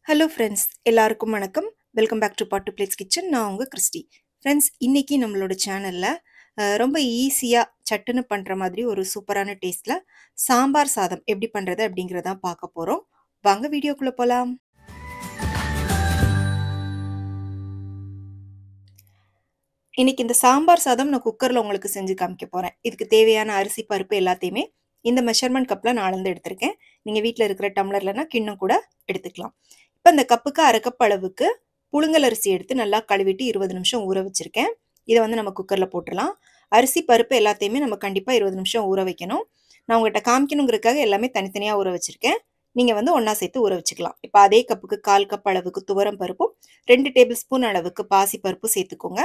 hello friends எல்லாருக்கும் வணக்கம் welcome back to பாட்டு பிளேட்ஸ் கிச்சன் நான் உங்கள் கிறிஸ்டி ஃப்ரெண்ட்ஸ் இன்னைக்கு நம்மளோட சேனலில் ரொம்ப ஈஸியாக சட்டுன்னு பண்ணுற மாதிரி ஒரு சூப்பரான டேஸ்ட்டில் சாம்பார் சாதம் எப்படி பண்ணுறது அப்படிங்கிறதான் பார்க்க போகிறோம் வாங்க வீடியோக்குள்ளே போகலாம் இன்னைக்கு இந்த சாம்பார் சாதம் நான் குக்கரில் உங்களுக்கு செஞ்சு காமிக்க போகிறேன் இதுக்கு தேவையான அரிசி பருப்பு எல்லாத்தையுமே இந்த மெஷர்மெண்ட் கப்பில் நான் அளந்து எடுத்திருக்கேன் நீங்கள் வீட்டில் இருக்கிற டம்ளர்லனா கிண்ணம் கூட எடுத்துக்கலாம் இப்போ இந்த கப்புக்கு அரை கப் அளவுக்கு புழுங்கல் அரிசி எடுத்து நல்லா கழுவிட்டு இருபது நிமிஷம் ஊற வச்சுருக்கேன் இதை வந்து நம்ம குக்கரில் போட்டுடலாம் அரிசி பருப்பு எல்லாத்தையுமே நம்ம கண்டிப்பாக இருபது நிமிஷம் ஊற வைக்கணும் நான் உங்கள்கிட்ட காமிக்கணுங்கிறதுக்காக எல்லாமே தனித்தனியாக ஊற வச்சுருக்கேன் நீங்கள் வந்து ஒன்றா சேர்த்து ஊற வச்சுக்கலாம் இப்போ அதே கப்புக்கு கால் கப் அளவுக்கு துவரம் பருப்பும் ரெண்டு டேபிள் ஸ்பூன் அளவுக்கு பாசி பருப்பும் சேர்த்துக்கோங்க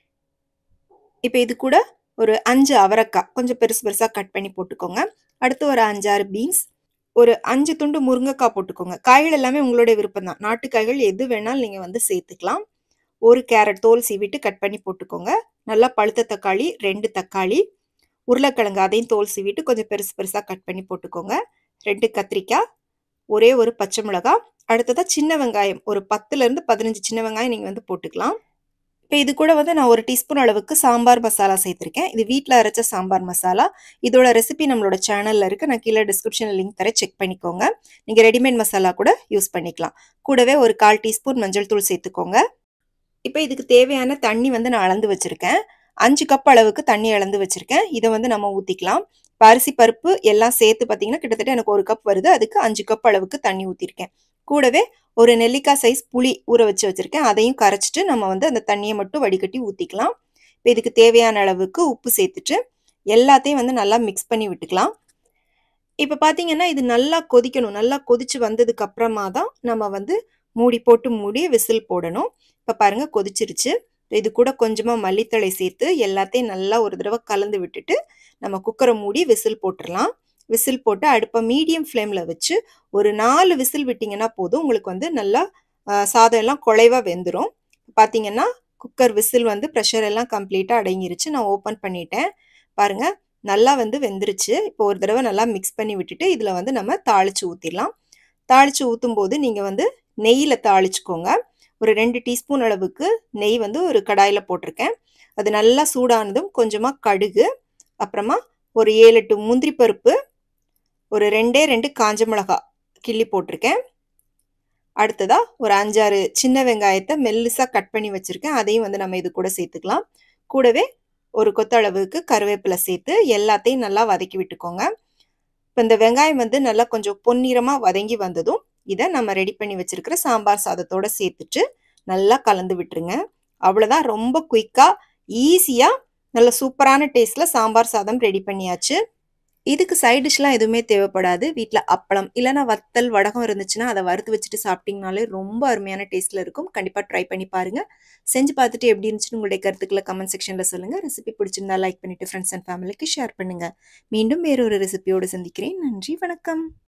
இப்போ இது கூட ஒரு அஞ்சு அவரைக்காய் கொஞ்சம் பெருசு பெருசாக கட் பண்ணி போட்டுக்கோங்க அடுத்து ஒரு அஞ்சாறு பீன்ஸ் ஒரு அஞ்சு துண்டு முருங்கைக்காய் போட்டுக்கோங்க காய்கள் எல்லாமே உங்களுடைய விருப்பம் தான் நாட்டு காய்கள் எது வேணாலும் நீங்கள் வந்து சேர்த்துக்கலாம் ஒரு கேரட் தோல் சீவிட்டு கட் பண்ணி போட்டுக்கோங்க நல்லா பழுத்த தக்காளி ரெண்டு தக்காளி உருளைக்கிழங்கு அதையும் தோல் சீவிட்டு கொஞ்சம் பெருசு பெருசாக கட் பண்ணி போட்டுக்கோங்க ரெண்டு கத்திரிக்காய் ஒரே ஒரு பச்சை மிளகாய் அடுத்ததாக சின்ன வெங்காயம் ஒரு பத்துலேருந்து பதினஞ்சு சின்ன வெங்காயம் நீங்கள் வந்து போட்டுக்கலாம் இப்போ இது கூட வந்து நான் ஒரு டீஸ்பூன் அளவுக்கு சாம்பார் மசாலா சேர்த்துருக்கேன் இது வீட்டில் அரைச்ச சாம்பார் மசாலா இதோட ரெசிபி நம்மளோட சேனலில் இருக்குது நான் கீழே டிஸ்கிரிப்ஷனில் லிங்க் தரேன் செக் பண்ணிக்கோங்க நீங்கள் ரெடிமேட் மசாலா கூட யூஸ் பண்ணிக்கலாம் கூடவே ஒரு கால் டீஸ்பூன் மஞ்சள் தூள் சேர்த்துக்கோங்க இப்போ இதுக்கு தேவையான தண்ணி வந்து நான் அளந்து வச்சுருக்கேன் அஞ்சு கப் அளவுக்கு தண்ணி அளந்து வச்சுருக்கேன் இதை வந்து நம்ம ஊற்றிக்கலாம் இப்போ அரிசி பருப்பு எல்லாம் சேர்த்து பார்த்தீங்கன்னா கிட்டத்தட்ட எனக்கு ஒரு கப் வருது அதுக்கு அஞ்சு கப் அளவுக்கு தண்ணி ஊற்றிருக்கேன் கூடவே ஒரு நெல்லிக்காய் சைஸ் புளி ஊற வச்சு வச்சுருக்கேன் அதையும் கரைச்சிட்டு நம்ம வந்து அந்த தண்ணியை மட்டும் வடிகட்டி ஊற்றிக்கலாம் இப்போ இதுக்கு தேவையான அளவுக்கு உப்பு சேர்த்துட்டு எல்லாத்தையும் வந்து நல்லா மிக்ஸ் பண்ணி விட்டுக்கலாம் இப்போ பார்த்தீங்கன்னா இது நல்லா கொதிக்கணும் நல்லா கொதிச்சு வந்ததுக்கு அப்புறமா தான் நம்ம வந்து மூடி போட்டு மூடி விசில் போடணும் இப்போ பாருங்கள் கொதிச்சிருச்சு இது கூட கொஞ்சமாக மல்லித்தழை சேர்த்து எல்லாத்தையும் நல்லா ஒரு தடவை கலந்து விட்டுட்டு நம்ம குக்கரை மூடி விசில் போட்டுடலாம் விசில் போட்டு அடுப்பை மீடியம் ஃப்ளேமில் வச்சு ஒரு நாலு விசில் விட்டிங்கன்னா போதும் உங்களுக்கு வந்து நல்லா சாதம் எல்லாம் குழைவாக வெந்துடும் பார்த்தீங்கன்னா குக்கர் விசில் வந்து ப்ரெஷர் எல்லாம் கம்ப்ளீட்டாக அடங்கிருச்சு நான் ஓப்பன் பண்ணிட்டேன் பாருங்கள் நல்லா வந்து வெந்துருச்சு இப்போ ஒரு தடவை நல்லா மிக்ஸ் பண்ணி விட்டுட்டு இதில் வந்து நம்ம தாளித்து ஊற்றிடலாம் தாளித்து ஊற்றும் போது நீங்கள் வந்து நெய்யில் தாளிச்சுக்கோங்க ஒரு ரெண்டு டீஸ்பூன் அளவுக்கு நெய் வந்து ஒரு கடாயில் போட்டிருக்கேன் அது நல்லா சூடானதும் கொஞ்சமாக கடுகு அப்புறமா ஒரு ஏழு எட்டு முந்திரி பருப்பு ஒரு ரெண்டே ரெண்டு காஞ்ச மிளகா கிள்ளி போட்டிருக்கேன் அடுத்ததாக ஒரு அஞ்சாறு சின்ன வெங்காயத்தை மெல்லிசாக கட் பண்ணி வச்சுருக்கேன் அதையும் வந்து நம்ம இது கூட சேர்த்துக்கலாம் கூடவே ஒரு கொத்தளவுக்கு கருவேப்பிலை சேர்த்து எல்லாத்தையும் நல்லா வதக்கி விட்டுக்கோங்க இப்போ இந்த வெங்காயம் வந்து நல்லா கொஞ்சம் பொன்னிறமாக வதங்கி வந்ததும் இதை நம்ம ரெடி பண்ணி வச்சுருக்கிற சாம்பார் சாதத்தோடு சேர்த்துட்டு நல்லா கலந்து விட்டுருங்க அவ்வளோதான் ரொம்ப குயிக்காக ஈஸியாக நல்ல சூப்பரான டேஸ்ட்டில் சாம்பார் சாதம் ரெடி பண்ணியாச்சு இதுக்கு சைட் டிஷ்லாம் எதுவுமே தேவைப்படாது வீட்டில் அப்பளம் இல்லைனா வத்தல் வடகம் இருந்துச்சுன்னா அதை வறுத்து வச்சுட்டு சாப்பிட்டிங்கனாலே ரொம்ப அருமையான டேஸ்ட்டில் இருக்கும் கண்டிப்பாக ட்ரை பண்ணி பாருங்கள் செஞ்சு பார்த்துட்டு எப்படி இருந்துச்சுன்னு உங்களுடைய கருத்துக்களை கமெண்ட் செக்ஷனில் சொல்லுங்கள் ரெசிபி பிடிச்சிருந்தா லைக் பண்ணிவிட்டு ஃப்ரெண்ட்ஸ் அண்ட் ஃபேமிலிக்கு ஷேர் பண்ணுங்கள் மீண்டும் வேறொரு ரெசிபியோடு சந்திக்கிறேன் நன்றி வணக்கம்